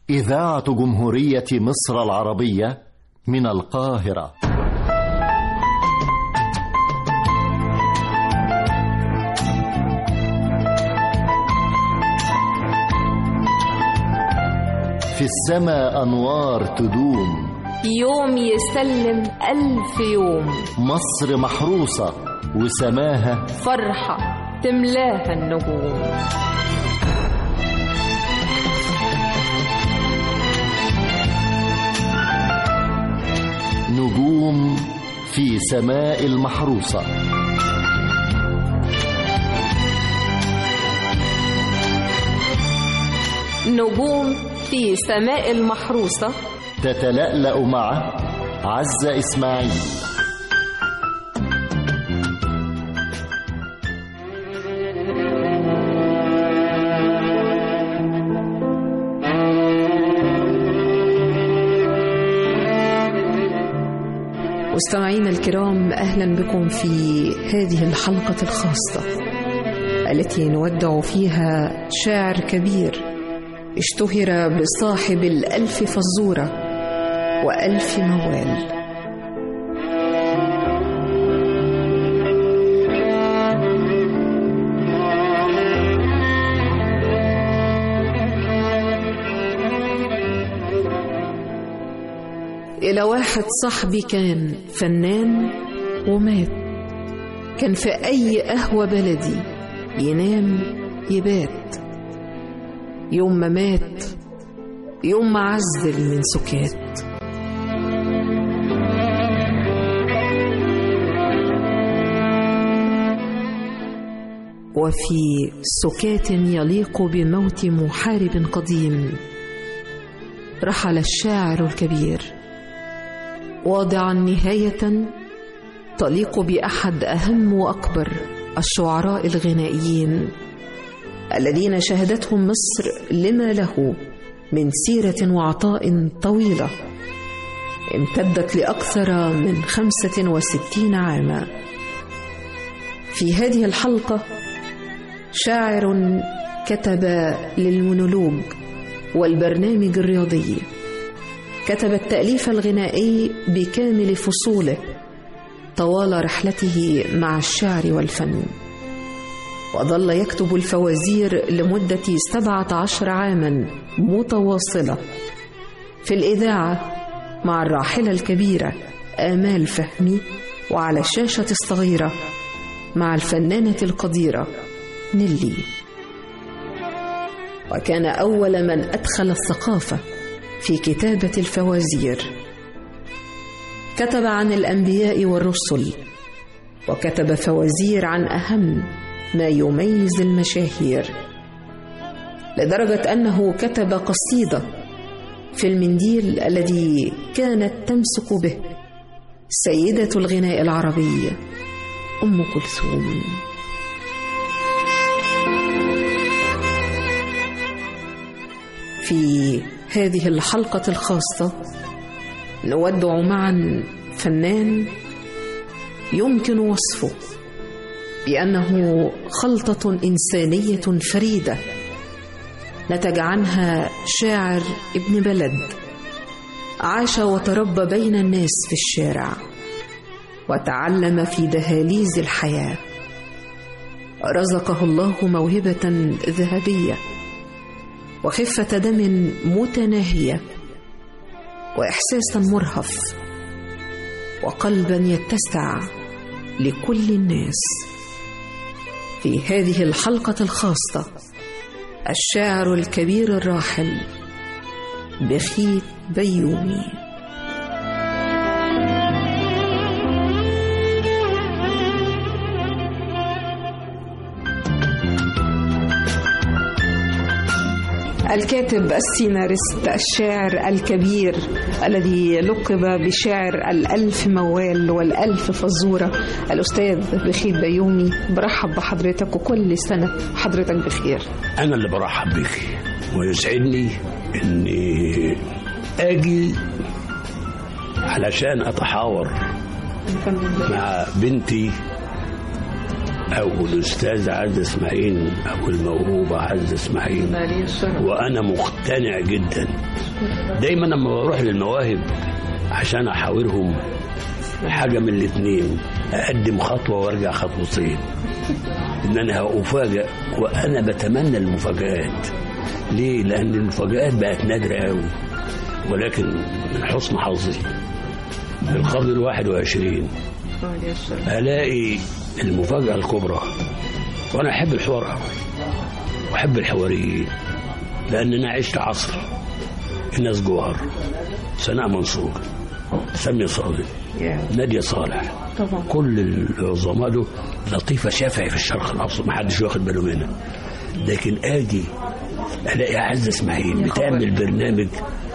إذاعة جمهورية مصر العربية من القاهرة في السماء أنوار تدوم يوم يسلم ألف يوم مصر محروسة وسماها فرحة تملاها النجوم نجوم في سماء المحروسة نجوم في سماء المحروسة تتلألأ مع عزة إسماعيل مستمعينا الكرام اهلا بكم في هذه الحلقه الخاصه التي نودع فيها شاعر كبير اشتهر بصاحب الالف فزوره والف موال إلى واحد صاحبي كان فنان ومات كان في أي قهوة بلدي ينام يبات يوم ما مات يوم ما عزل من سكات وفي سكات يليق بموت محارب قديم رحل الشاعر الكبير واضعا نهاية تليق بأحد أهم وأكبر الشعراء الغنائيين الذين شهدتهم مصر لما له من سيرة وعطاء طويلة امتدت لأكثر من خمسة وستين عاما في هذه الحلقة شاعر كتب للمونولوج والبرنامج الرياضي كتب التأليف الغنائي بكامل فصوله طوال رحلته مع الشعر والفن وظل يكتب الفوازير لمدة سبعة عشر عاما متواصلة في الإذاعة مع الراحلة الكبيرة آمال فهمي وعلى الشاشة الصغيرة مع الفنانة القديرة نيلي وكان أول من أدخل الثقافة في كتابة الفوازير كتب عن الأنبياء والرسل وكتب فوازير عن أهم ما يميز المشاهير لدرجة أنه كتب قصيدة في المنديل الذي كانت تمسك به سيدة الغناء العربي أم كلثوم في هذه الحلقة الخاصة نودع معا فنان يمكن وصفه بأنه خلطة إنسانية فريدة نتج عنها شاعر ابن بلد عاش وتربى بين الناس في الشارع وتعلم في دهاليز الحياة رزقه الله موهبة ذهبية وخفة دم متناهية وإحساسا مرهف وقلبا يتسع لكل الناس في هذه الحلقة الخاصة الشاعر الكبير الراحل بخيت بيومي الكاتب السيناريست الشاعر الكبير الذي لقب بشاعر الألف موال والألف فزورة الأستاذ بخيت بيومي برحب بحضرتك وكل سنة حضرتك بخير أنا اللي برحب بك ويسعدني إني أجي علشان أتحاور مع بنتي او الاستاذ عز اسماعيل او الموهوبه عز اسماعيل وانا مقتنع جدا دايما لما بروح للمواهب عشان احاورهم حاجه من الاثنين اقدم خطوه وارجع خطوتين ان انا افاجئ وانا بتمنى المفاجات ليه لان المفاجات بقت نادره قوي ولكن من حسن حظي في القرن الواحد وعشرين الاقي المفاجاه الكبرى وانا احب الحوار قوي واحب الحواريين لان انا عشت عصر الناس جوهر سناء منصور سامية صادق نادية صالح طبعا كل العظماء دول لطيفة شافعي في الشرق الأوسط ما حدش واخد باله منها لكن آجي ألاقي عز إسماعيل بتعمل برنامج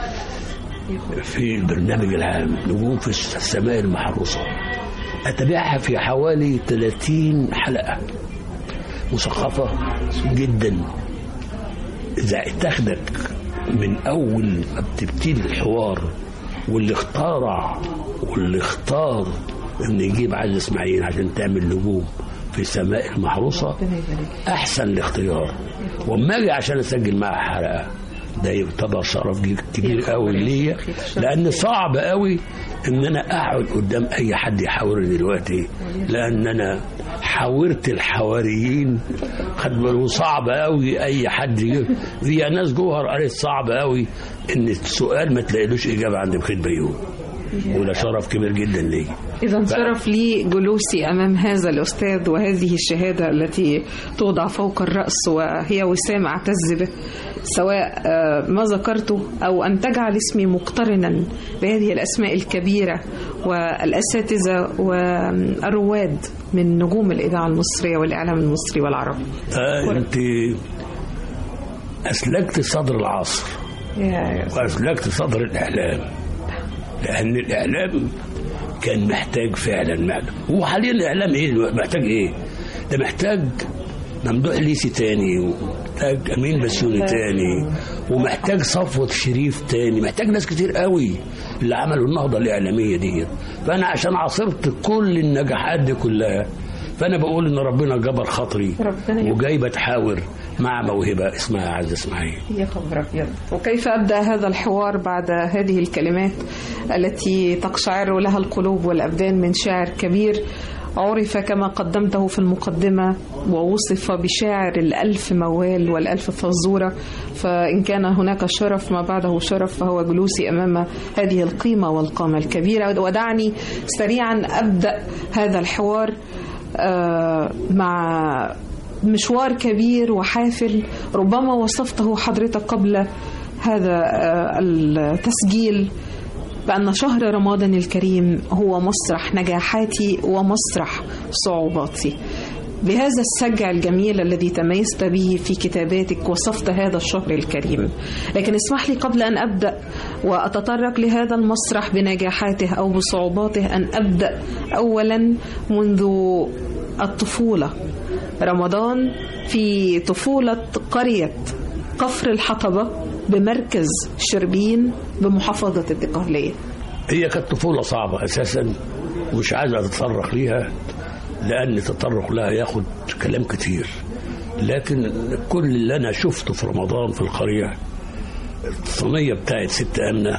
في البرنامج العام نجوم في السماء المحروسة أتابعها في حوالي 30 حلقة مثقفة جدا إذا تاخدك من أول ما بتبتدي الحوار واللي اخترع واللي اختار إن يجيب عز إسماعيل عشان تعمل نجوم في سماء المحروسة أحسن الاختيار وأما أجي عشان أسجل معها حلقة ده يعتبر شرف كبير قوي ليا لان صعب قوي ان انا اقعد قدام اي حد يحاورني دلوقتي لان انا حاورت الحواريين خد بالك وصعب قوي اي حد يجي في ناس جوهر قالت صعب قوي ان السؤال ما تلاقيلوش اجابه عند بخيت بيوم وده شرف كبير جدا ليا إذا شرف لي جلوسي أمام هذا الأستاذ وهذه الشهادة التي توضع فوق الرأس وهي وسام أعتز به سواء آه، ما ذكرته أو أن تجعل اسمي مقترنا بهذه الأسماء الكبيرة والأساتذة والرواد من نجوم الإذاعة المصرية والإعلام المصري والعربي آه انت اسلكت صدر العصر يا واسلكت صدر الاعلام لان الاعلام كان محتاج فعلا معلم هو حاليا الاعلام ايه دلوقتي؟ محتاج ايه ده محتاج ممدوح ليسي تاني ومحتاج امين بسيوني تاني ومحتاج صفوة شريف تاني محتاج ناس كتير قوي اللي عملوا النهضة الإعلامية دي فأنا عشان عاصرت كل النجاحات دي كلها فأنا بقول إن ربنا جبر خاطري ربنا يبارك. وجاي بتحاور مع موهبة اسمها عز إسماعيل يا خبر أبيض وكيف أبدأ هذا الحوار بعد هذه الكلمات التي تقشعر لها القلوب والأبدان من شاعر كبير عرف كما قدمته في المقدمة ووصف بشاعر الألف موال والألف فزورة فإن كان هناك شرف ما بعده شرف فهو جلوسي أمام هذه القيمة والقامة الكبيرة ودعني سريعا أبدأ هذا الحوار آه، مع مشوار كبير وحافل ربما وصفته حضرتك قبل هذا آه، التسجيل بأن شهر رمضان الكريم هو مسرح نجاحاتي ومسرح صعوباتي بهذا السجع الجميل الذي تميزت به في كتاباتك وصفت هذا الشهر الكريم لكن اسمح لي قبل أن أبدأ وأتطرق لهذا المسرح بنجاحاته أو بصعوباته أن أبدأ أولا منذ الطفولة رمضان في طفولة قرية كفر الحطبة بمركز شربين بمحافظة الدقهلية هي كانت طفولة صعبة أساسا ومش عايز أتطرق ليها لأن التطرق لها ياخد كلام كتير لكن كل اللي أنا شفته في رمضان في القرية الصينية بتاعت ست أمنة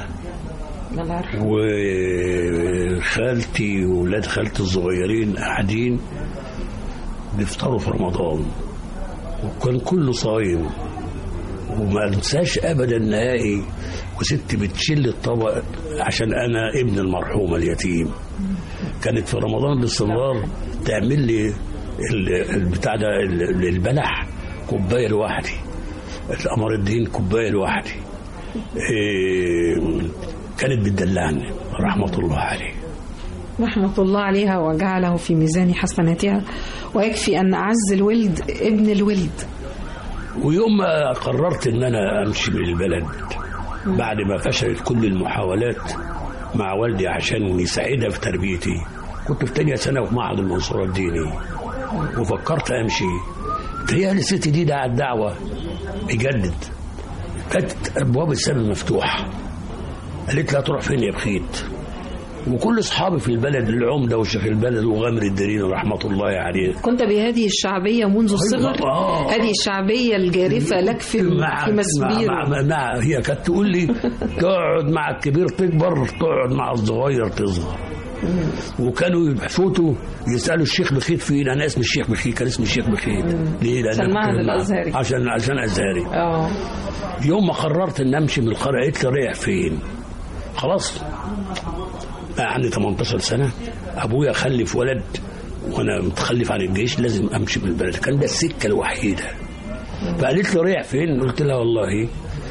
وخالتي وولاد خالتي الصغيرين قاعدين بيفطروا في رمضان وكان كله صايم وما انساش ابدا نهائي وست بتشيل الطبق عشان انا ابن المرحومه اليتيم كانت في رمضان باستمرار تعمل لي ال- البتاع ده ال- البلح كوبايه لوحدي القمر الدين كوبايه لوحدي إيه، كانت بتدلعني رحمه الله عليه رحمة الله عليها وجعله في ميزان حسناتها ويكفي أن أعز الولد ابن الولد ويوم ما قررت ان انا امشي من البلد بعد ما فشلت كل المحاولات مع والدي عشان يساعدها في تربيتي كنت في تانية سنة في معهد المنصورة الديني وفكرت امشي تهيألي الست دي دعت دعوة بجدد كانت ابواب السماء مفتوحة قالت لها تروح فين يا بخيت وكل اصحابي في البلد العمده وشيخ البلد وغامر الدرين رحمه الله عليه كنت بهذه الشعبية منذ الصغر آه. هذه الشعبية الجارفة لك في مع في مسبير مع, مع, مع هي كانت تقول لي تقعد مع الكبير تكبر تقعد مع الصغير تصغر وكانوا يفوتوا يسالوا الشيخ بخيت فين انا اسمي الشيخ بخيت كان اسمي الشيخ بخيت ليه لأن عشان معهد كان- الأزهري. عشان عشان ازهري اه يوم ما قررت ان امشي من القريه قلت لي رايح فين خلاص بقى عندي 18 سنه ابويا خلف ولد وانا متخلف عن الجيش لازم امشي من البلد كان ده السكه الوحيده فقالت لي رايح فين قلت لها والله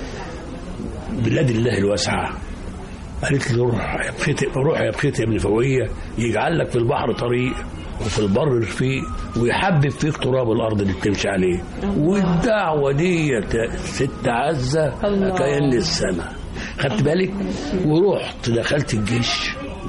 بلاد الله الواسعه قالت لي روح يا بخيت روح يا بخيت يا ابن فوقيه يجعل لك في البحر طريق وفي البر رفيق ويحبب فيك تراب الارض اللي بتمشي عليه والدعوه دي يا ست عزه الله. كأن السماء خدت بالك ورحت دخلت الجيش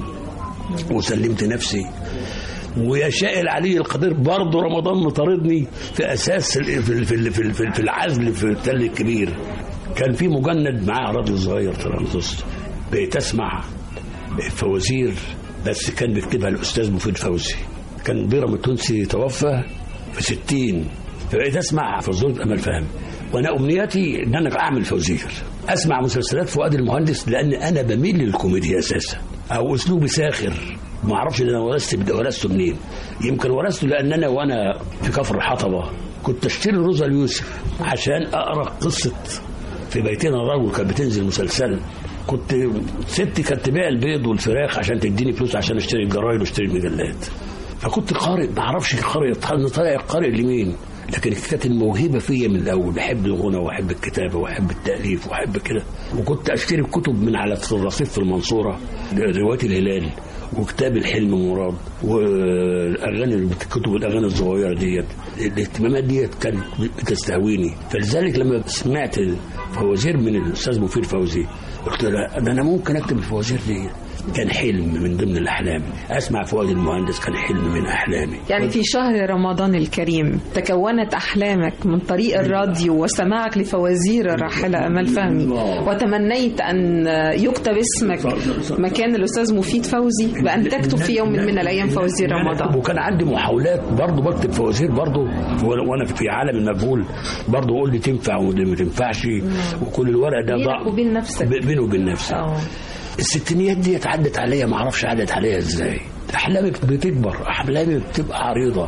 وسلمت نفسي ويشاء العلي القدير برضه رمضان مطاردني في اساس ال- في ال- في ال- في ال- في ال- في العزل في التل الكبير كان في مجند معاه راديو صغير ترانزستور بقيت اسمع فوازير بس كان بيكتبها الاستاذ مفيد فوزي كان بيرم التونسي توفى في 60 فبقيت اسمع فزوره امل فهمي وانا امنيتي ان انا اعمل فوازير اسمع مسلسلات فؤاد المهندس لان انا بميل للكوميديا اساسا او اسلوبي ساخر ما اعرفش ده انا ورثت ورثته منين يمكن ورثته لان انا وانا في كفر الحطبه كنت اشتري روزا اليوسف عشان اقرا قصه في بيتنا الرجل كانت بتنزل مسلسل كنت ستي كانت تبيع البيض والفراخ عشان تديني فلوس عشان اشتري الجرايد واشتري المجلات فكنت قارئ ما اعرفش قارئ طالع قارئ لمين لكن كانت الموهبه فيا من الاول بحب الغنى واحب الكتابه واحب التاليف واحب كده وكنت اشتري كتب من على الرصيف في المنصوره روايه الهلال وكتاب الحلم مراد والاغاني كتب الاغاني الصغيره ديت الاهتمامات ديت كانت بتستهويني فلذلك لما سمعت فوازير من الاستاذ مفيد فوزي قلت له ده انا ممكن اكتب الفوازير دي كان حلم من ضمن الاحلام اسمع فؤاد المهندس كان حلم من احلامي يعني في شهر رمضان الكريم تكونت أحلامك من طريق الراديو وسماعك لفوازير الراحلة أمل فهمي وتمنيت أن يكتب اسمك مكان الأستاذ مفيد فوزي بأن تكتب في يوم من الأيام فوازير رمضان وكان عندي محاولات برضه بكتب فوازير برضه وانا في عالم المجهول برضه اقول لي تنفع ودي ما تنفعش وكل الورق ده ضاع بينك وبين نفسك ب- بيني وبين نفسي اه الستينيات دي عدت عليا ما اعرفش عدت عليا ازاي احلامي بتكبر احلامي بتبقى عريضه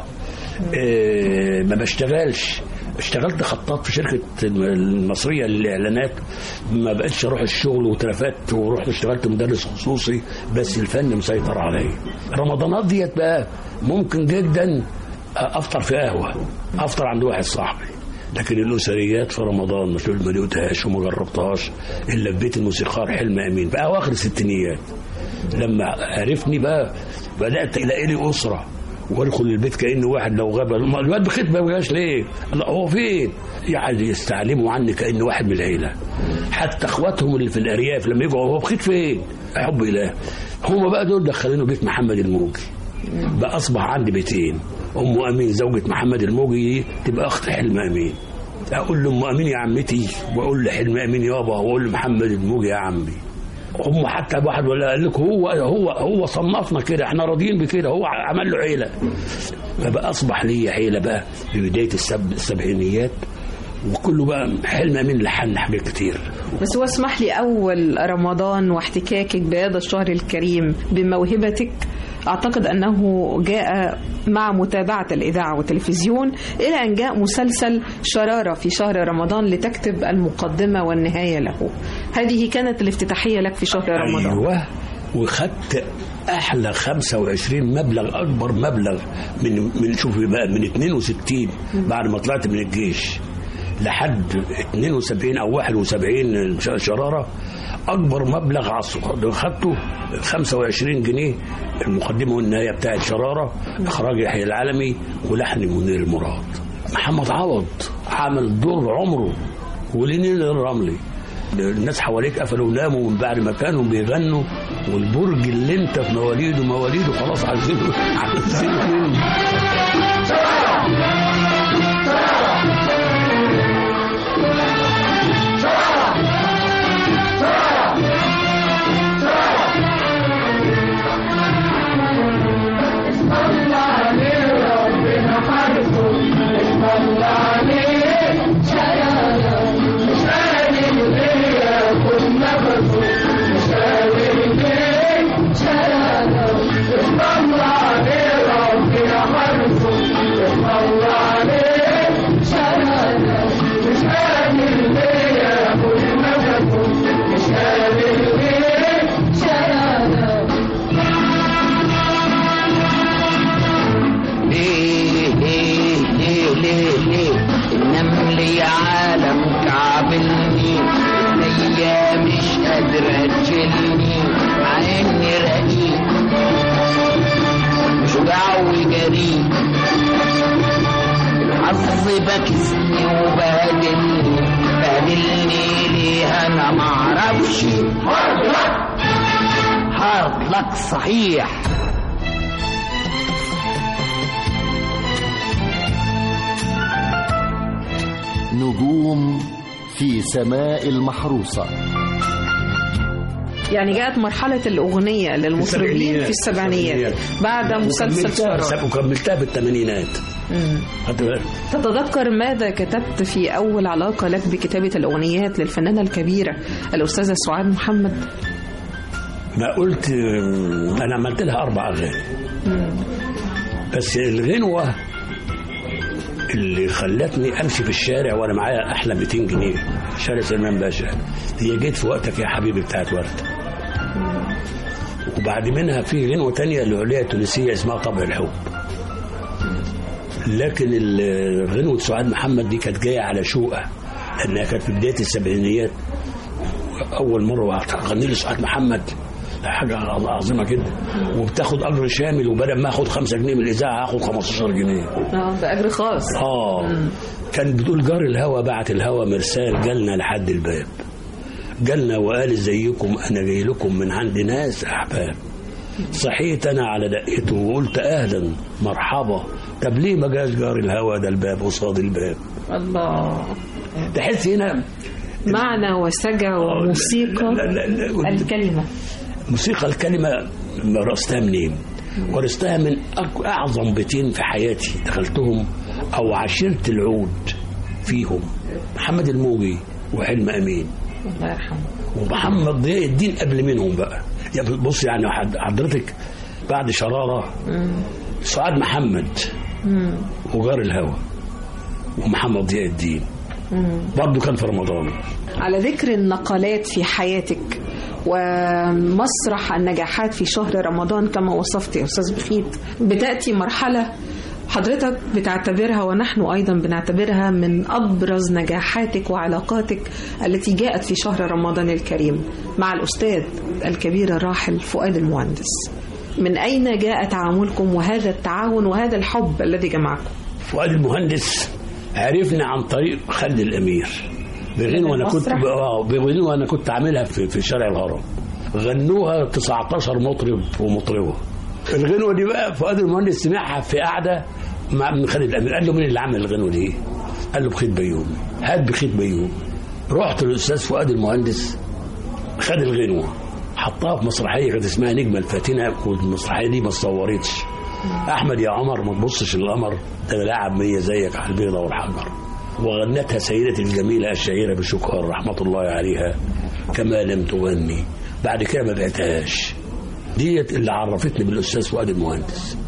إيه ما بشتغلش اشتغلت خطاط في شركة المصرية للإعلانات ما بقتش أروح الشغل وترفدت ورحت اشتغلت مدرس خصوصي بس الفن مسيطر عليا رمضانات ديت بقى ممكن جدا أفطر في قهوة أفطر عند واحد صاحبي لكن الأسريات في رمضان مش ما دقتهاش وما جربتهاش إلا في بيت الموسيقار حلم أمين في أواخر الستينيات لما عرفني بقى بدأت ألاقي لي أسرة وادخل البيت كأن واحد لو غاب ما الواد بخيت ما جاش ليه؟ لا هو فين؟ يعني يستعلموا عني كأن واحد من العيلة حتى اخواتهم اللي في الأرياف لما يجوا هو بخيت فين؟ حب إله هم بقى دول دخلينه بيت محمد الموجي بقى أصبح عندي بيتين أم أمين زوجة محمد الموجي دي تبقى أخت حلم أمين أقول لأم أمين يا عمتي وأقول لحلم أمين يابا وأقول لمحمد الموجي يا عمي هم حتى واحد ولا قال لك هو هو هو صنفنا كده احنا راضيين بكده هو عمل له عيله فبقى اصبح لي عيله بقى في بدايه السب السبعينيات وكله بقى حلم امين لحن حاجات كتير بس هو اسمح لي أول رمضان واحتكاكك بهذا الشهر الكريم بموهبتك أعتقد أنه جاء مع متابعة الإذاعة والتلفزيون إلى أن جاء مسلسل شرارة في شهر رمضان لتكتب المقدمة والنهاية له هذه كانت الافتتاحية لك في شهر رمضان ايوه وخدت احلى 25 مبلغ اكبر مبلغ من من شوفي بقى من 62 بعد ما طلعت من الجيش لحد 72 او 71 ش- شراره اكبر مبلغ عصر خدته 25 جنيه المقدمه والنهايه بتاعت شراره اخراج يحيى العالمي ولحن منير المراد محمد عوض عمل دور عمره ولينين الرملي الناس حواليك قفلوا وناموا من بعد ما كانوا بيغنوا والبرج اللي انت في مواليده مواليده خلاص عايزينه عايزينه منه عاكسني وبهدلني بهدلني ليه انا معرفش هارد صحيح نجوم في سماء المحروسة يعني جاءت مرحلة الأغنية للمطربين في السبعينيات بعد مسلسل وكملتها شرار وكملتها في الثمانينات مم. خدت بالك؟ تتذكر ماذا كتبت في أول علاقة لك بكتابة الأغنيات للفنانة الكبيرة الأستاذة سعاد محمد ما قلت آم، انا عملت لها اربع اغاني بس الغنوه اللي خلتني امشي في الشارع وانا معايا احلى 200 جنيه شارع سلمان باشا هي جيت في وقتك يا حبيبي بتاعت ورد وبعد منها في غنوه تانية لعليا تونسيه اسمها طبع الحب لكن ال- غنوه سعاد محمد دي كانت جايه على شوقه لانها كانت في بدايه السبعينيات اول مره غني لي سعاد محمد ده حاجه عظيمه جدا وبتاخد اجر شامل وبدل ما اخد 5 جنيه من الاذاعه هاخد 15 جنيه اه ده أجر خاص اه كان بتقول جار الهوى بعت الهوى مرسال جالنا لحد الباب جالنا وقال ازيكم انا جاي لكم من عند ناس احباب صحيت انا على دقته وقلت اهلا مرحبا طب ليه ما جاش جار الهوى ده الباب قصاد الباب الله تحس هنا معنى وسجع وموسيقى لا لا لا الكلمة موسيقى الكلمة ورثتها منين؟ ورثتها من أك- أعظم بيتين في حياتي دخلتهم أو عشرت العود فيهم محمد الموجي وحلم أمين الله يرحمه ومحمد ضياء الدين قبل منهم بقى يعني بص يعني حد- حضرتك بعد شرارة سعاد محمد وجار الهوى ومحمد ضياء الدين برضه كان في رمضان على ذكر النقلات في حياتك ومسرح النجاحات في شهر رمضان كما وصفت يا أستاذ بخيت بتأتي مرحلة حضرتك بتعتبرها ونحن أيضا بنعتبرها من أبرز نجاحاتك وعلاقاتك التي جاءت في شهر رمضان الكريم مع الأستاذ الكبير الراحل فؤاد المهندس من أين جاء تعاملكم وهذا التعاون وهذا الحب الذي جمعكم فؤاد المهندس عرفنا عن طريق خالد الامير بغنوه انا كنت المسرح؟ اه بغنوه انا كنت عاملها في, في شارع الهرم غنوها 19 مطرب ومطربه الغنوه دي بقى فؤاد المهندس سمعها في قعده مع من خالد الامير قال له مين اللي عمل الغنوه دي؟ قال له بخيت بيومي هات بخيت بيومي رحت للاستاذ فؤاد المهندس خد الغنوه حطها في مسرحيه كانت اسمها نجمه الفاتنه والمسرحيه دي ما اتصورتش احمد يا عمر ما تبصش للقمر ده انا لاعب مية زيك على البيضه والحجر وغنتها سيدتي الجميله الشهيره بشكر رحمه الله عليها كما لم تغني بعد كده ما بعتهاش ديت اللي عرفتني بالاستاذ فؤاد المهندس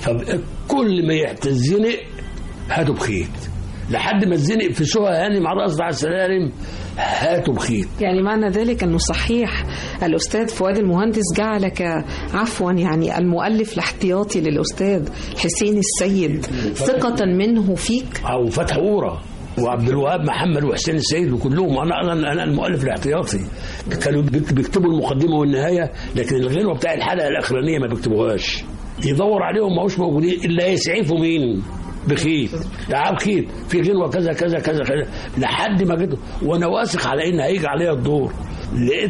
فكل ما يتزنق هاتوا بخيت لحد ما اتزنق في سوى هاني مع رأس على السلالم هاتوا بخيت يعني معنى ذلك أنه صحيح الأستاذ فؤاد المهندس جعلك عفوا يعني المؤلف الاحتياطي للأستاذ حسين السيد ثقة منه فيك او فتح اورا وعبد الوهاب محمد وحسين السيد وكلهم انا انا انا المؤلف الاحتياطي كانوا بيكت- بيكتبوا المقدمه والنهايه لكن الغنوه بتاع الحلقه الاخرانيه ما بيكتبوهاش يدور عليهم ما هوش موجودين الا يسعفوا مين بخيت تعال بخيت في غنوه كذا كذا كذا كذا لحد ما جيت وانا واثق على ان هيجي عليا الدور لقيت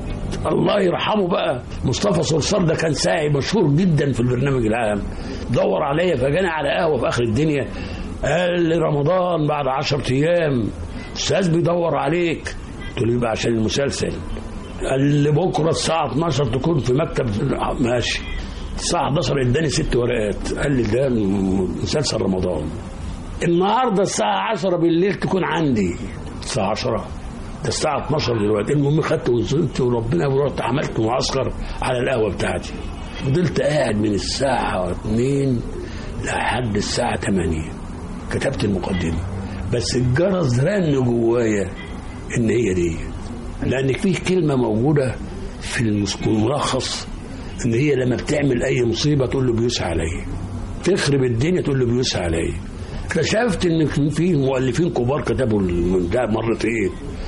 الله يرحمه بقى مصطفى صرصار ده كان ساعي مشهور جدا في البرنامج العام دور عليا فجاني على قهوه في اخر الدنيا قال لي رمضان بعد 10 ايام استاذ بيدور عليك قلت له يبقى عشان المسلسل قال لي بكره الساعه 12 تكون في مكتب ماشي الساعه 11 اداني ست ورقات قال لي ده مسلسل رمضان النهارده الساعه 10 بالليل تكون عندي الساعه 10 ده الساعة 12 دلوقتي المهم خدت وصلت وربنا ورحت عملت معسكر على القهوة بتاعتي فضلت قاعد من الساعة 2 لحد الساعة 8 كتبت المقدمة بس الجرس رن جوايا إن هي دي لأن في كلمة موجودة في الملخص إن هي لما بتعمل أي مصيبة تقول له بيسعى عليا تخرب الدنيا تقول له بيسعى عليا اكتشفت ان كان في مؤلفين كبار كتبوا من ده مرتين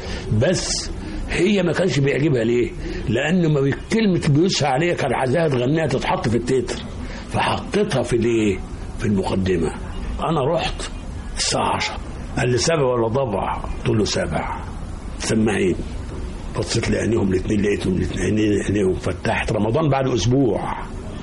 بس هي ما كانش بيعجبها ليه؟ لان ما بي- كلمه بيسعى عليها كان عايزاها تغنيها تتحط في التتر فحطيتها في الايه؟ في المقدمه انا رحت الساعه 10 قال لي سبع ولا ضبع قلت له سبع سماعين بصيت لعينيهم الاثنين لقيتهم الاثنين عينيهم فتحت رمضان بعد اسبوع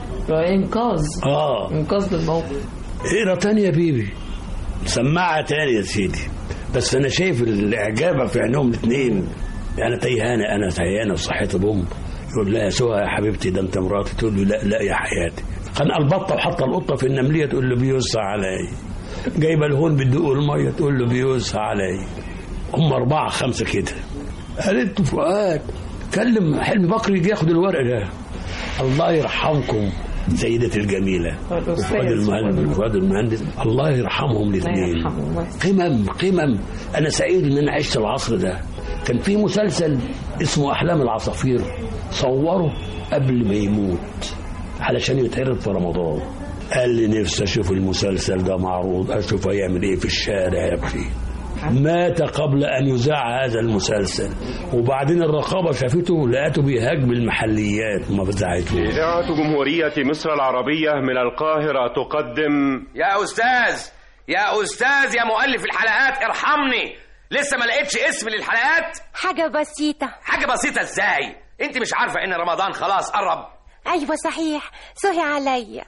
انقاذ اه انقاذ للموقف اقرا تاني يا بيبي سماعة تاني يا سيدي بس انا شايف الاعجاب في عينهم الاثنين انا تيهانه انا تيهانه وصحيت بوم يقول لها يا سهى يا حبيبتي ده انت مراتي تقول له لا لا يا حياتي خنق البطه وحط القطه في النمليه تقول له بيوسع علي جايبه الهون بتدوق الميه تقول له بيوسع علي هم اربعه خمسه كده قالت له فؤاد كلم حلمي بكري يجي ياخد الورق ده الله يرحمكم سيدتي الجميله وفؤاد المهندس وفؤاد المهندس الله يرحمهم الاثنين يرحمهم. قمم قمم انا سعيد ان انا عشت العصر ده كان في مسلسل اسمه احلام العصافير صوره قبل ما يموت علشان يتعرض في رمضان قال لي نفسي اشوف المسلسل ده معروض اشوف هيعمل ايه في الشارع يا ابني مات قبل ان يذاع هذا المسلسل وبعدين الرقابه شافته لقته بيهاجم المحليات ما بتاعته إذاعة جمهورية مصر العربية من القاهرة تقدم يا استاذ يا استاذ يا مؤلف الحلقات ارحمني لسه ما لقيتش اسم للحلقات حاجة بسيطة حاجه بسيطه ازاي انت مش عارفه ان رمضان خلاص قرب أيوة صحيح سهي عليا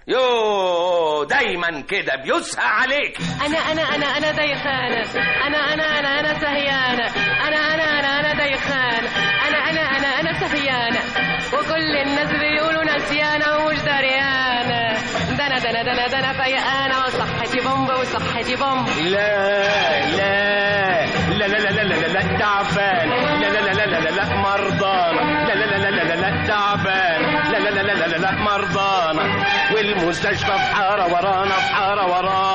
يو دايما كده بيسهى عليك انا انا انا انا ديخانه انا انا انا انا سهيانه انا انا انا انا ديخانه انا انا انا انا سهيانه وكل الناس بيقولوا نسيانه ومش دريانه ده انا ده انا ده انا ده انا فيقانه وصحتي بومب وصحتي بومب لا لا لا لا لا لا لا لا تعبان لا لا لا لا لا لا لا مرضان لا لا لا لا لا لا لا تعبان لا لا لا لا لا لا لا مرضان والمستشفى في حارة ورانا في حارة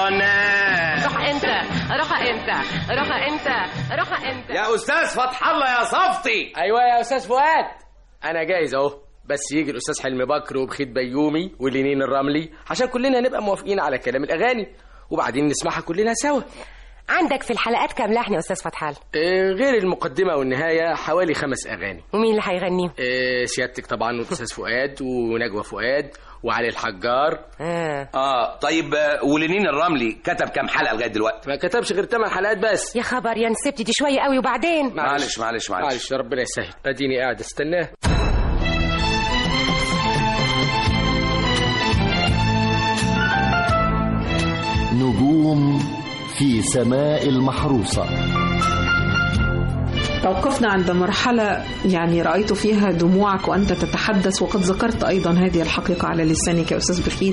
ورانا روح انت روح انت روح انت روح انت يا استاذ فتح الله يا صفتي ايوه يا استاذ فؤاد انا جاهز اهو بس يجي الاستاذ حلمي بكر وبخيت بيومي ولينين الرملي عشان كلنا نبقى موافقين على كلام الاغاني وبعدين نسمعها كلنا سوا عندك في الحلقات كام لحن يا أستاذ فتحال آه، غير المقدمه والنهايه حوالي خمس اغاني ومين اللي هيغنيهم آه، سيادتك طبعا والاستاذ فؤاد ونجوى فؤاد وعلي الحجار آه. اه طيب آه، ولينين الرملي كتب كام حلقه لغايه دلوقتي ما كتبش غير ثمان حلقات بس يا خبر يا نسبتي دي شوية قوي وبعدين معلش معلش معلش معلش ربنا يسهل اديني قاعد استناه نجوم في سماء المحروسة توقفنا عند مرحلة يعني رأيت فيها دموعك وأنت تتحدث وقد ذكرت أيضا هذه الحقيقة على لسانك يا أستاذ بخيت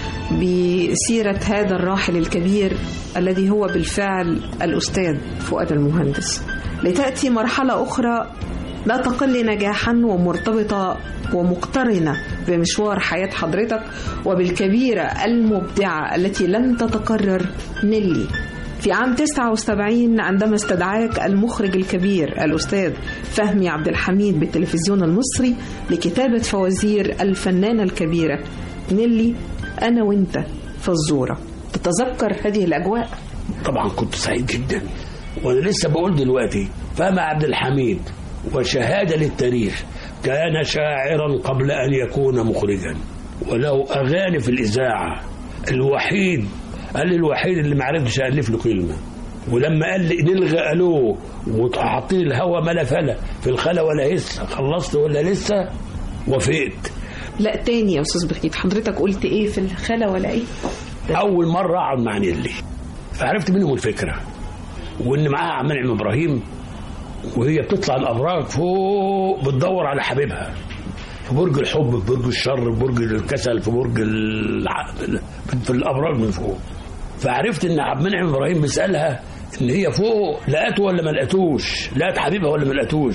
بسيرة هذا الراحل الكبير الذي هو بالفعل الأستاذ فؤاد المهندس لتأتي مرحلة أخرى لا تقل نجاحا ومرتبطة ومقترنة بمشوار حياة حضرتك وبالكبيرة المبدعة التي لن تتكرر نيلي في عام 79 عندما استدعاك المخرج الكبير الأستاذ فهمي عبد الحميد بالتلفزيون المصري لكتابة فوازير الفنانة الكبيرة نيلي أنا وأنت فزورة تتذكر هذه الأجواء؟ طبعا كنت سعيد جدا وانا لسه بقول دلوقتي فهم عبد الحميد وشهاده للتاريخ كان شاعرا قبل ان يكون مخرجا وله اغاني في الاذاعه الوحيد قال لي الوحيد اللي ما عرفتش الف له كلمه ولما قال لي نلغى الو وحاطين الهوا ملا فلا في الخلا ولا هسه خلصت ولا لسه وافقت لا تاني يا أستاذ بخيت حضرتك قلت إيه في الخلا ولا إيه؟ اول مره اقعد مع نيلي فعرفت منهم الفكره وان معاها عم منعم ابراهيم وهي بتطلع الابراج فوق بتدور على حبيبها في برج الحب في برج الشر في برج الكسل في برج العقل في الابراج من فوق فعرفت ان عبد المنعم ابراهيم بيسالها ان هي فوق لقته ولا ما لقتوش لقت حبيبها ولا ما لقتوش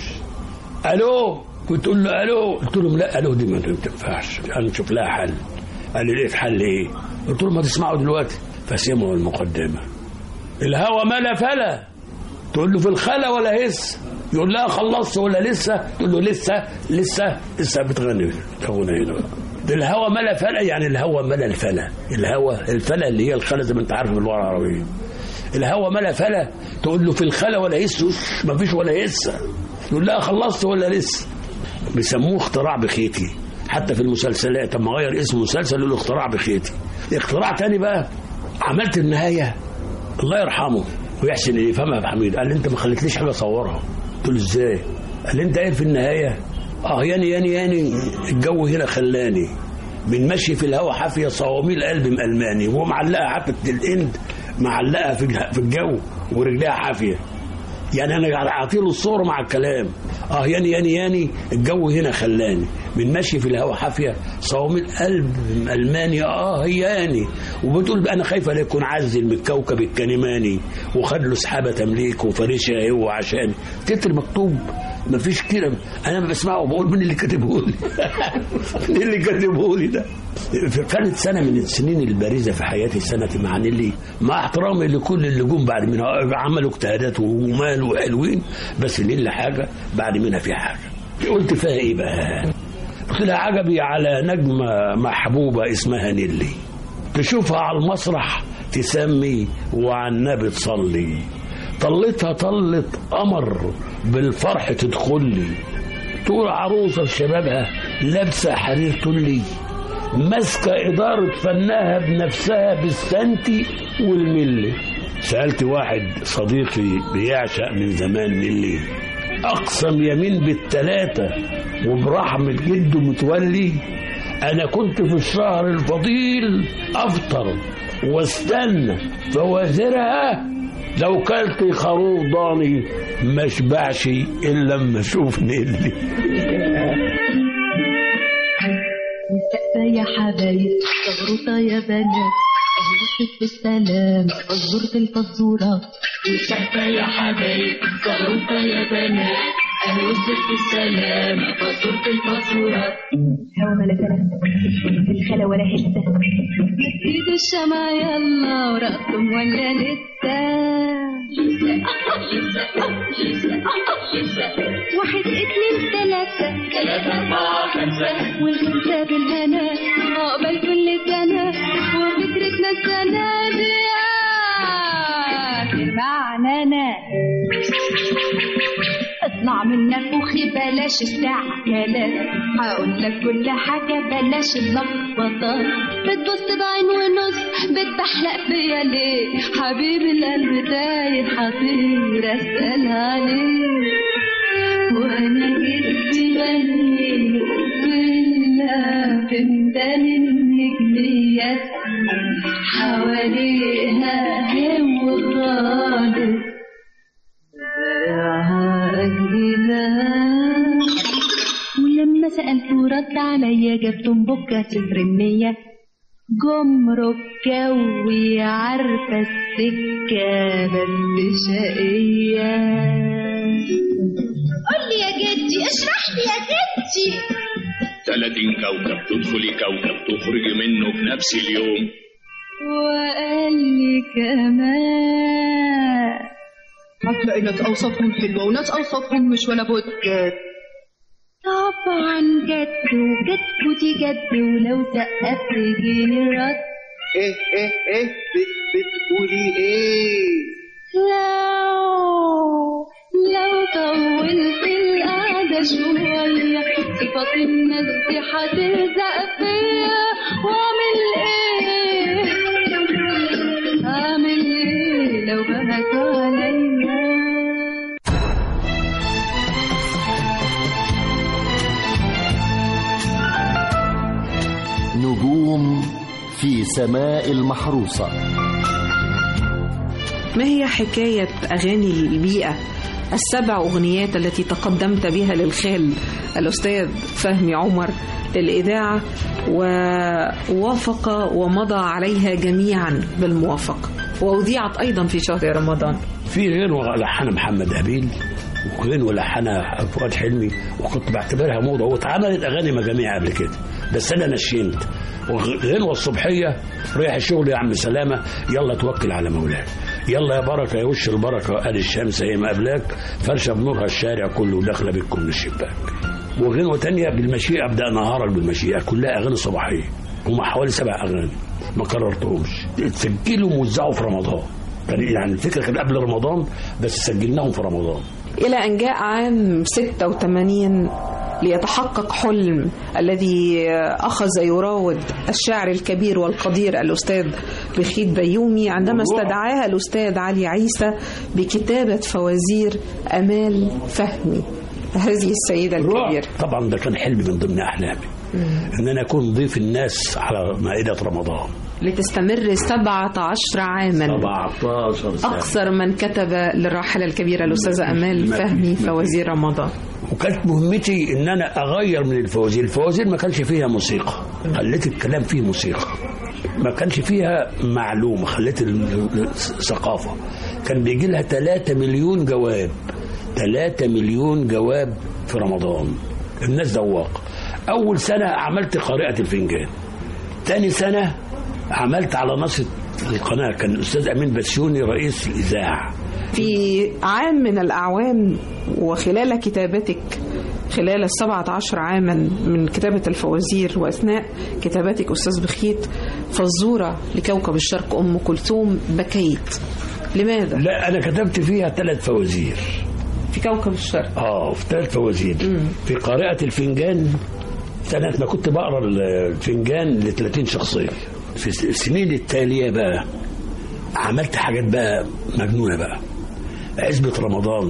الو كنت تقول له الو قلت لهم لا الو دي ما تنفعش انا نشوف لها حل قال لي لقيت حل ايه قلت له ما تسمعوا دلوقتي فسمعوا المقدمه الهوى ملا فلا تقول له في الخلا ولا هس يقول لها خلصت ولا لسه تقول له لسه لسه لسه بتغني تغني هنا ده الهوى ملا فلا يعني الهوى ملا الفلا الهوى الفلا اللي هي الخلا زي ما انت عارف باللغه العربيه الهوى ملا فلا تقول له في الخلا ولا هس ما فيش ولا هس يقول لها خلصت ولا لسه بيسموه اختراع بخيتي حتى في المسلسلات اما غير اسم مسلسل يقول له اختراع بخيتي اختراع تاني بقى عملت النهايه الله يرحمه ويحسن اللي يفهمها يا حميد قال لي انت ما خليتليش حاجه اصورها قلت له ازاي قال لي انت قايل في النهايه اه ياني ياني ياني الجو هنا خلاني من مشي في الهوا حافيه صواميل قلب مألماني وهو معلقها حافه الاند معلقها في الج- في الجو ورجليها حافيه يعني انا اعطيله الصوره مع الكلام اه ياني ياني ياني الجو هنا خلاني من مشي في الهوا حافيه صواميل قلب الماني اه هياني وبتقول انا خايفه لا يكون عزل من الكوكب الكنماني وخد له سحابه تمليك وفرشها هو عشان تتر مكتوب مفيش كده انا ما بسمعه وبقول مين اللي كاتبه لي مين اللي كاتبه لي ده كانت سنه من السنين البارزه في حياتي سنه مع نيلي مع احترامي لكل اللي جم بعد منها عملوا اجتهادات ومال وحلوين بس نيلي حاجه بعد منها في حاجه قلت فيها ايه بقى قلت لها عجبي على نجمه محبوبه اسمها نيلي تشوفها على المسرح تسمي وعلى النبي تصلي طلتها طلت قمر بالفرح تدخل لي طول عروسة في شبابها لابسة حرير تلي ماسكة إدارة فنها بنفسها بالسنتي والملي سألت واحد صديقي بيعشق من زمان ملي أقسم يمين بالتلاتة وبرحمة جده متولي أنا كنت في الشهر الفضيل أفطر واستنى فوازرها لو كلت خروف ضاني ما اشبعش الا لما اشوف نيلي مسقفة يا حبايب زغروطة يا بنات أهلك بالسلام فزورة الفزورة مسقفة يا حبايب زغروطة يا بنات أهلك بالسلام فزورة الفزورة هوا ولا سنة الخلا ولا حتة ايد الشمع يلا ورقصهم ولا لسه واحد اتنين تلاتة تلاتة أربعة خمسة والخمسة بالهنا عقبال كل سنة وفكرتنا السنة دي آخر معنانا اطلع من نفوخي بلاش استعجالات هقول لك كل حاجة بلاش اللخبطات بتبص بعين ونص بتحلق فيا ليه حبيبي القلب تايه حطير اسأل عليه وانا جيت بغني بالله فمدان النجميات حواليها هو خالص ولما سألته رد عليا جبتم بكة صفر المية جمرك جوي عارفة السكة بس شقية قولي يا جدي اشرح لي يا جدي 30 كوكب تدخلي كوكب تخرجي منه في نفس اليوم وقال لي كمان هتلاقي ناس اوصافهم حلوه وناس اوصافهم مش ولا بد طبعا جد وجد ودي جد ولو سقفت يجيني الرد ايه ايه ايه بت بتقولي ايه لو لو طولت القعدة شوية صفات الناس دي هتلزق فيا واعمل ايه اعمل ايه لو بهتوا عليا نجوم في سماء المحروسة ما هي حكاية أغاني البيئة السبع أغنيات التي تقدمت بها للخال الأستاذ فهمي عمر للإذاعة ووافق ومضى عليها جميعا بالموافقة وأذيعت أيضا في شهر رمضان في غنوة لحنها محمد أبيل وغنوة لحنها فؤاد حلمي وكنت بعتبرها موضة واتعملت أغاني مجاميع قبل كده بس أنا نشنت وغنوة الصبحية رايح الشغل يا عم سلامة يلا توكل على مولاك يلا يا بركة يا وش البركة قال الشمس هي ما قبلاك فرشة بنورها الشارع كله داخلة بكم من الشباك وغنوة تانية بالمشيئة أبدأ نهارك بالمشيئة كلها أغاني صباحية هم حوالي سبع أغاني ما كررتهمش اتسجلوا ووزعوا في رمضان يعني الفكرة كانت قبل رمضان بس سجلناهم في رمضان إلى أن جاء عام 86 ليتحقق حلم الذي أخذ يراود الشاعر الكبير والقدير الأستاذ بخيت بيومي عندما استدعاها الأستاذ علي عيسى بكتابة فوازير أمال فهمي هذه السيدة الكبيرة طبعا ده كان حلم من ضمن احلامي ان انا اكون ضيف الناس على مائده رمضان لتستمر 17 عاما 17 سنه أكثر من كتب للراحلة الكبيرة الأستاذة أمال ما فهمي فيش- ما فوازير رمضان وكانت مهمتي ان انا اغير من الفوازير الفوازير ما كانش فيها موسيقى خليت الكلام فيه موسيقى ما كانش فيها معلومه خليت ال- ال- الثقافه كان بيجي لها 3 مليون جواب 3 مليون جواب في رمضان الناس ذواق اول سنه عملت قارئه الفنجان تاني سنه عملت على نص القناه كان الاستاذ امين بسيوني رئيس الاذاعه في عام من الأعوام وخلال كتابتك خلال السبعة عشر عاما من كتابة الفوازير وأثناء كتابتك أستاذ بخيت فزورة لكوكب الشرق أم كلثوم بكيت لماذا؟ لا انا كتبت فيها ثلاث فوازير في كوكب الشرق اه في ثلاث فوازير في قارئة الفنجان سنة ما كنت بقرا الفنجان ل 30 شخصية في السنين التالية بقى عملت حاجات بقى مجنونة بقى عزبة رمضان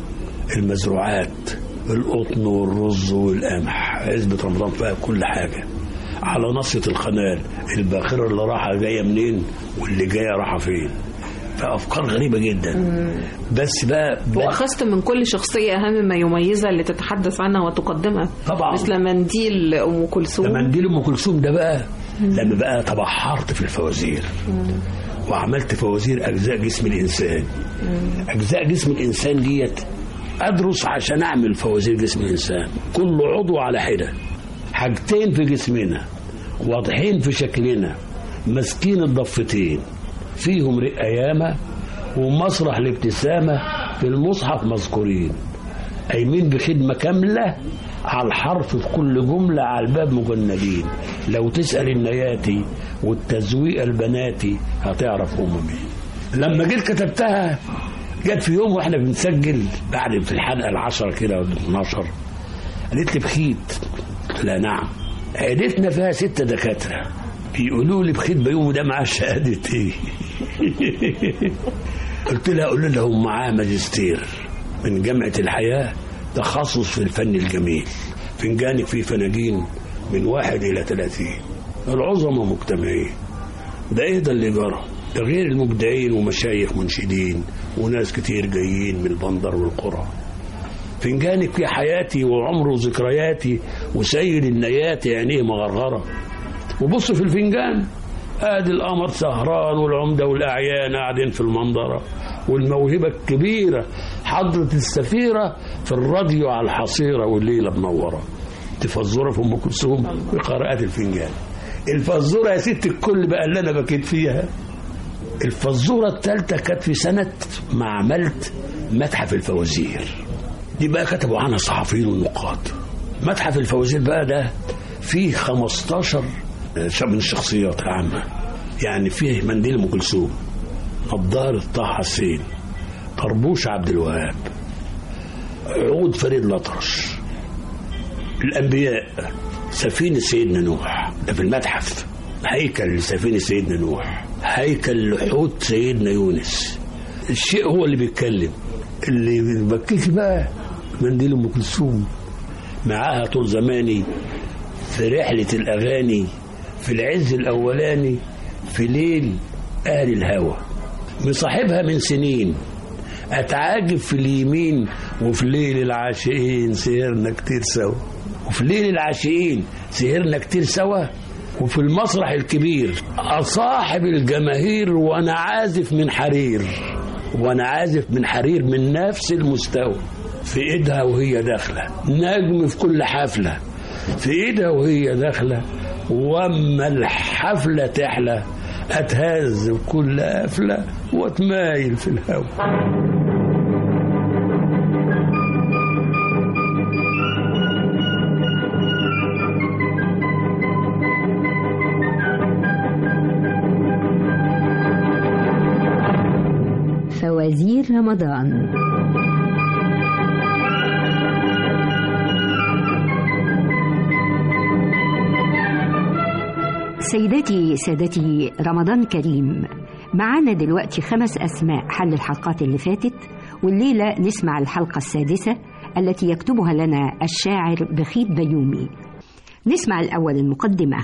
المزروعات القطن والرز والقمح عزبة رمضان فيها كل حاجة على نصية القنال الباخرة اللي رايحة جاية منين واللي جاية رايحة فين فأفكار غريبة جدا بس بقى وأخذت من كل شخصية أهم ما يميزها اللي تتحدث عنها وتقدمها طبعا مثل منديل أم كلثوم منديل ام كلثوم ده بقى لما بقى تبحرت في الفوازير وعملت فوازير اجزاء جسم الانسان اجزاء جسم الانسان ديت ادرس عشان اعمل فوازير جسم الانسان كل عضو على حده حاجتين في جسمنا واضحين في شكلنا ماسكين الضفتين فيهم رئه ياما ومسرح الابتسامه في المصحف مذكورين قايمين بخدمة كاملة على الحرف في كل جملة على الباب مجندين لو تسأل النياتي والتزويق البناتي هتعرف هم مين لما جيت كتبتها جت في يوم واحنا بنسجل بعد في الحلقة العشرة كده ولا 12 قالت لي بخيت قلت لها نعم عيلتنا فيها ستة دكاترة بيقولوا لي بخيت بيوم ده معاه شهادة ايه قلت لها قول لهم معاه ماجستير من جامعة الحياة تخصص في الفن الجميل فنجانك فيه فناجين من واحد إلى ثلاثين العظمة مجتمعين ده إيه ده اللي جرى ده غير المبدعين ومشايخ منشدين وناس كتير جايين من البندر والقرى فنجانك في حياتي وعمر وذكرياتي وسيد النيات عينيه مغرغرة وبص في الفنجان ادي القمر سهران والعمدة والأعيان قاعدين في المنظرة والموهبة الكبيرة حضرة السفيرة في الراديو على الحصيرة والليلة منورة تفزرة في أم كلثوم بقراءات الفنجان الفزورة يا ست الكل بقى اللي أنا بكيت فيها الفزورة الثالثة كانت في سنة ما عملت متحف الفوازير دي بقى كتبوا عنها الصحفيين والنقاد متحف الفوازير بقى ده فيه 15 من الشخصيات العامة يعني فيه منديل أم كلثوم نضارة طه حسين طربوش عبد الوهاب عود فريد الأطرش الأنبياء سفينة سيدنا نوح ده في المتحف هيكل لسفينة سيدنا نوح هيكل لحوت سيدنا يونس الشيء هو اللي بيتكلم اللي بيبكيك بقى منديل ام كلثوم معاها طول زماني في رحلة الأغاني في العز الأولاني في ليل أهل الهوى مصاحبها من سنين أتعاجب في اليمين وفي ليل العاشقين سهرنا كتير سوا وفي ليل العاشقين سهرنا كتير سوا وفي المسرح الكبير أصاحب الجماهير وأنا عازف من حرير وأنا عازف من حرير من نفس المستوى في إيدها وهي داخلة نجم في كل حفلة في إيدها وهي داخلة وأما الحفلة تحلى أتهز بكل قفلة وأتمايل في الهوا فوازير رمضان سيداتي سادتي رمضان كريم معانا دلوقتي خمس أسماء حل الحلقات اللي فاتت والليلة نسمع الحلقة السادسة التي يكتبها لنا الشاعر بخيت بيومي نسمع الأول المقدمة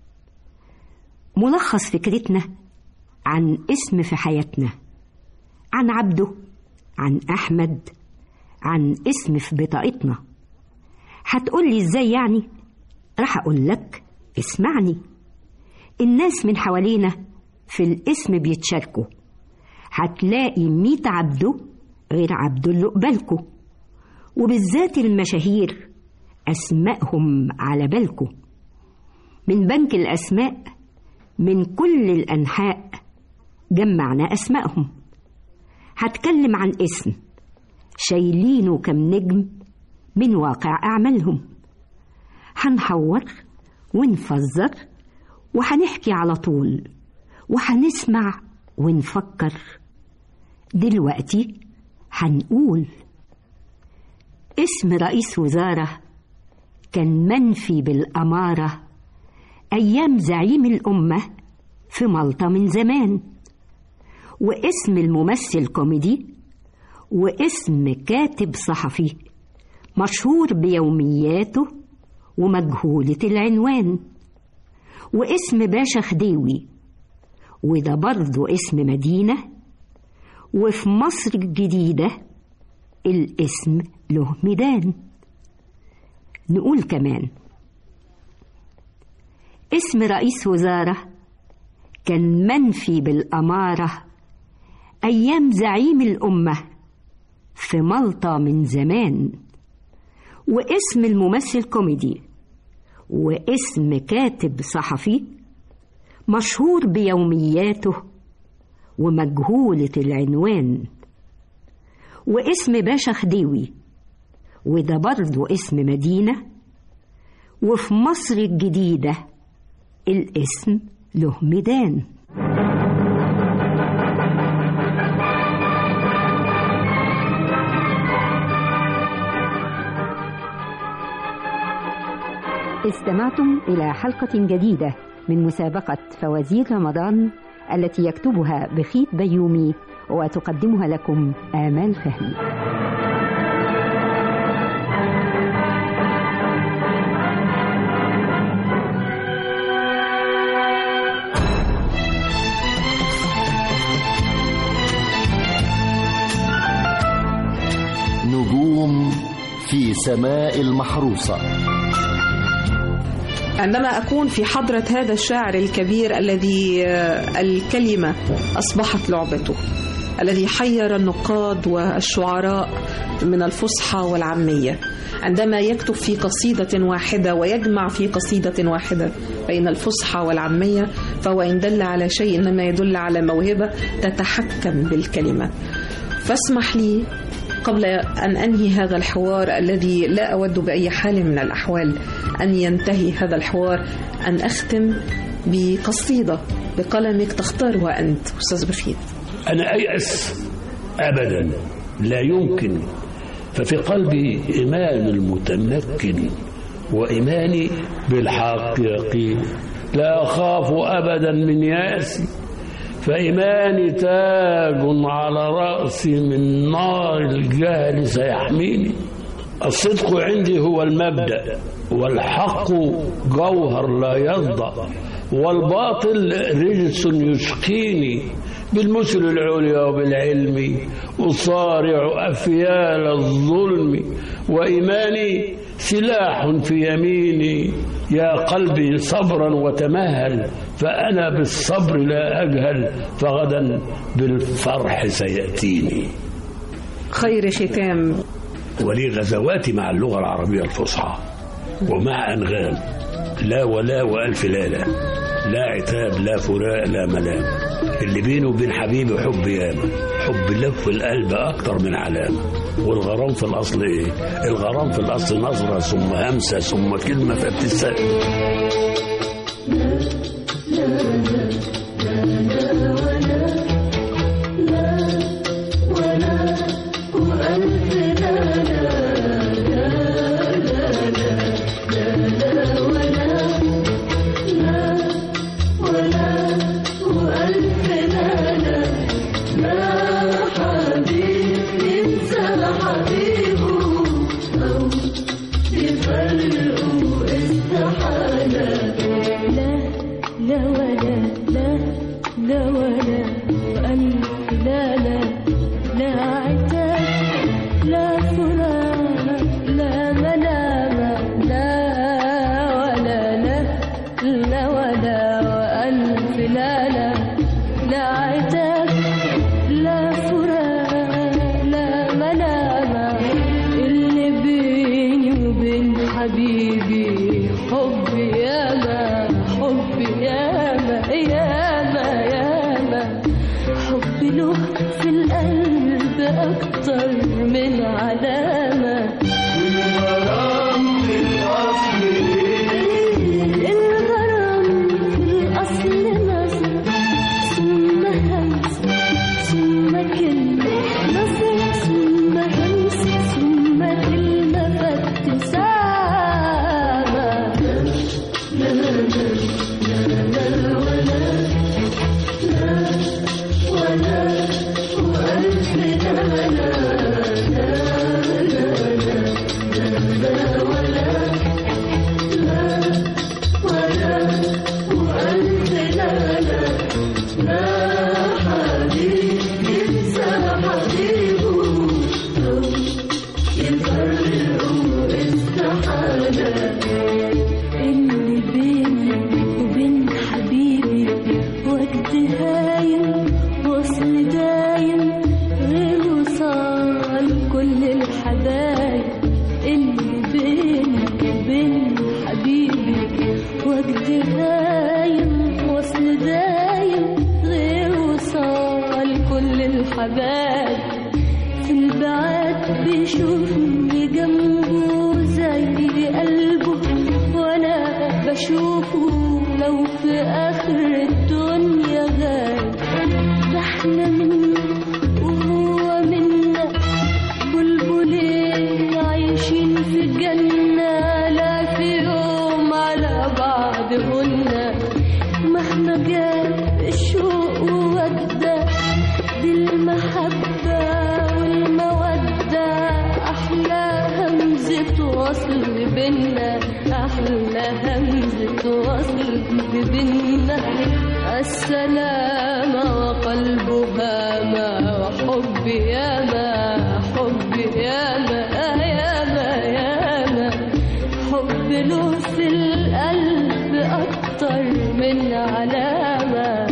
ملخص فكرتنا عن اسم في حياتنا عن عبده عن أحمد عن اسم في بطاقتنا هتقولي ازاي يعني راح أقول لك اسمعني الناس من حوالينا في الاسم بيتشاركوا هتلاقي ميت عبده غير عبده اللي قبالكوا وبالذات المشاهير أسمائهم على بالكوا من بنك الأسماء من كل الأنحاء جمعنا أسمائهم هتكلم عن اسم شايلينه كم نجم من واقع أعمالهم هنحور ونفزر وهنحكي على طول وهنسمع ونفكر دلوقتي هنقول اسم رئيس وزارة كان منفي بالأمارة أيام زعيم الأمة في مالطا من زمان واسم الممثل كوميدي واسم كاتب صحفي مشهور بيومياته ومجهولة العنوان واسم باشا خديوي وده برضه اسم مدينة وفي مصر الجديدة الاسم له ميدان نقول كمان اسم رئيس وزارة كان منفي بالأمارة أيام زعيم الأمة في مالطا من زمان واسم الممثل كوميدي واسم كاتب صحفي مشهور بيومياته ومجهولة العنوان واسم باشا خديوي وده برضه اسم مدينة وفي مصر الجديدة الاسم له ميدان استمعتم إلى حلقة جديدة من مسابقة فوازير رمضان التي يكتبها بخيت بيومي وتقدمها لكم آمال فهمي نجوم في سماء المحروسة عندما أكون في حضرة هذا الشاعر الكبير الذي آه، الكلمة أصبحت لعبته الذي حير النقاد والشعراء من الفصحى والعامية عندما يكتب في قصيدة واحدة ويجمع في قصيدة واحدة بين الفصحى والعامية فهو إن دل على شيء إنما يدل على موهبة تتحكم بالكلمة فاسمح لي قبل أن أنهي هذا الحوار الذي لا أود بأي حال من الأحوال أن ينتهي هذا الحوار أن أختم بقصيدة بقلمك تختارها أنت أستاذ بخيت أنا أيأس أبدا لا يمكن ففي قلبي إيمان المتمكن وإيماني بالحق يقين لا أخاف أبدا من يأسي فإيماني تاج على رأسي من نار الجهل سيحميني الصدق عندي هو المبدأ والحق جوهر لا يصدأ والباطل رجس يشقيني بالمثل العليا وبالعلم أصارع أفيال الظلم وإيماني سلاح في يميني يا قلبي صبرا وتمهل فأنا بالصبر لا أجهل فغدا بالفرح سيأتيني خير ختام ولي غزواتي مع اللغة العربية الفصحى ومع أنغام لا ولا وألف لالة لا عتاب لا فراق لا ملام اللي بينه وبين حبيبي حب ياما حب لف القلب أكتر من علامة والغرام في الأصل إيه؟ الغرام في الأصل نظرة ثم همسة ثم كلمة فابتسام لا ولا ألف لا لا لا عتاب لا فراق لا منام لا ولا لا لا ولا وألف لا لا لا عتاب لا فراق لا منام اللي بيني وبين حبيبي حبي ياما حبي ياما ياما ياما حبي له في القلب أكتر من علامة الغرام في الأصل الغرام في الأصل نظرة ثم همسة ثم كلمة نظرة ثم همسة ثم كلمة فابتسامة لا لا لا لا ولا لا ولا وألف لا لا لا لا لا ولا لا ولا وألف لا لا لا حبيب ينسى حبيبه أو يفرقوا استحالة اللي بيني وبين حبيبي وقت هايم وصل دايم غير وصال كل الحبايب اللي بيني وبين حبيبي وقت هايم وصل دايم غير وصال كل الحبايب في البعاد بيشوفني جنبه زي قلبه وانا بشوفه لو في اخر الدنيا غايب ده احنا منا وهو منا بلبلين عايشين في جنة لا في يوم على بعض قلنا مهما جاب الشوق وودى دي المحبة والمودة أحلى همزة وصل بينا أحلى همزة وصل بينا السلامة وقلبها ما وحب ياما حب ياما ياما ياما حب له في القلب أكتر من علامة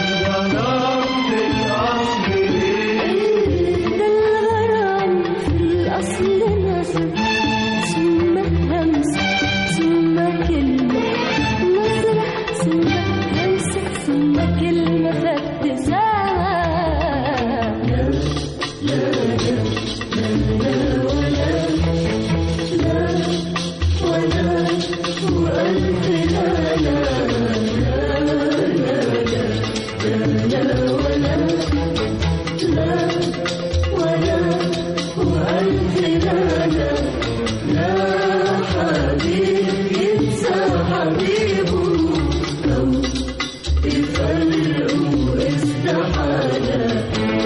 ده الغرام في الأصل نظر ثم همسة ثم كلمة نظرة ثم همسة ثم كلمة فابتسامة لا لا لا ولا لا ولا وألف لا لا لا لا لا لا ولا لا ولا وألف لا لا لا حبيب ينسى حبيبه أو يفرقوا استحالة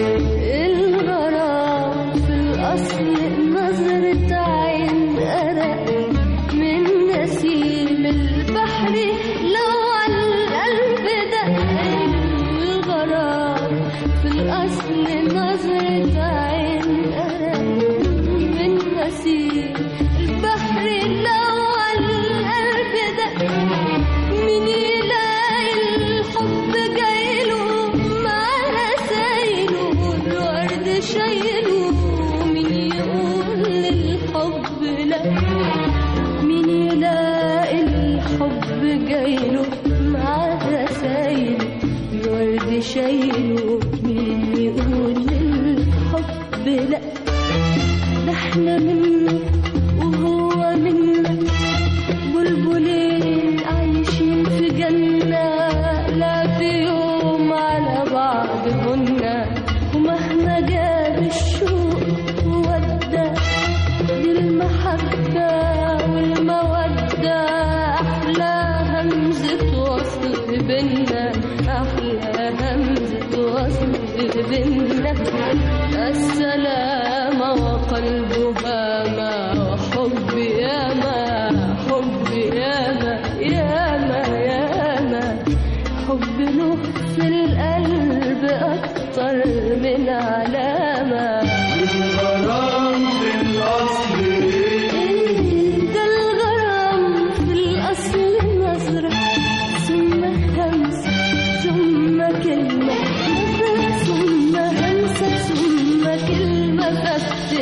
الغرام في الأصل نظرة عين أرق من نسيم البحر لو على القلب دق الغرام في الأصل نظرة عين أرق من نسيم البحر لو على القلب دق مين يلاقي الحب جايله مع رسايله الورد شايله مين يقول للحب لا مين يلاقي الحب جايله مع رسايله الورد شايله مين يقول للحب لا ده احنا منه وهو منا بلبلين عايشين في جنة لا في يوم على بعضهن ومهما جاب الشوق وودى دي المحبة والمودة أحلى همزة وصل بينا أحلى همزة وصل بينا السلامة وقلبها ما وحب ياما حب ياما ياما ياما حب له في القلب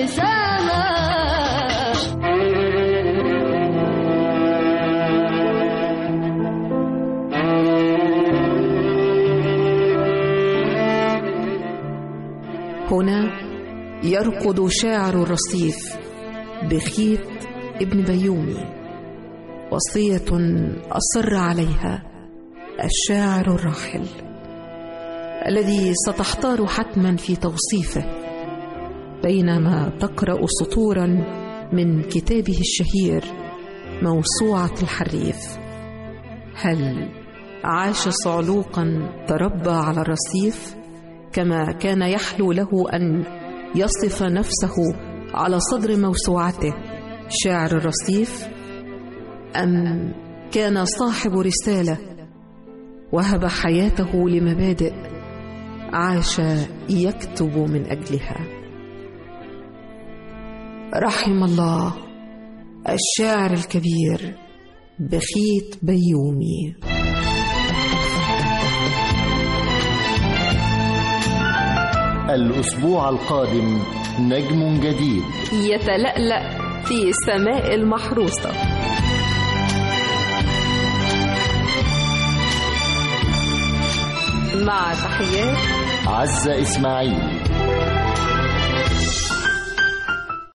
ابتسامة هنا يرقد شاعر الرصيف بخيت ابن بيومي وصية أصر عليها الشاعر الراحل الذي ستحتار حتما في توصيفه بينما تقرأ سطورا من كتابه الشهير موسوعة الحريف هل عاش صعلوقا تربى على الرصيف كما كان يحلو له أن يصف نفسه على صدر موسوعته شاعر الرصيف أم كان صاحب رسالة وهب حياته لمبادئ عاش يكتب من أجلها رحم الله الشاعر الكبير بخيت بيومي الأسبوع القادم نجم جديد يتلألأ في السماء المحروسة مع تحيات عزة إسماعيل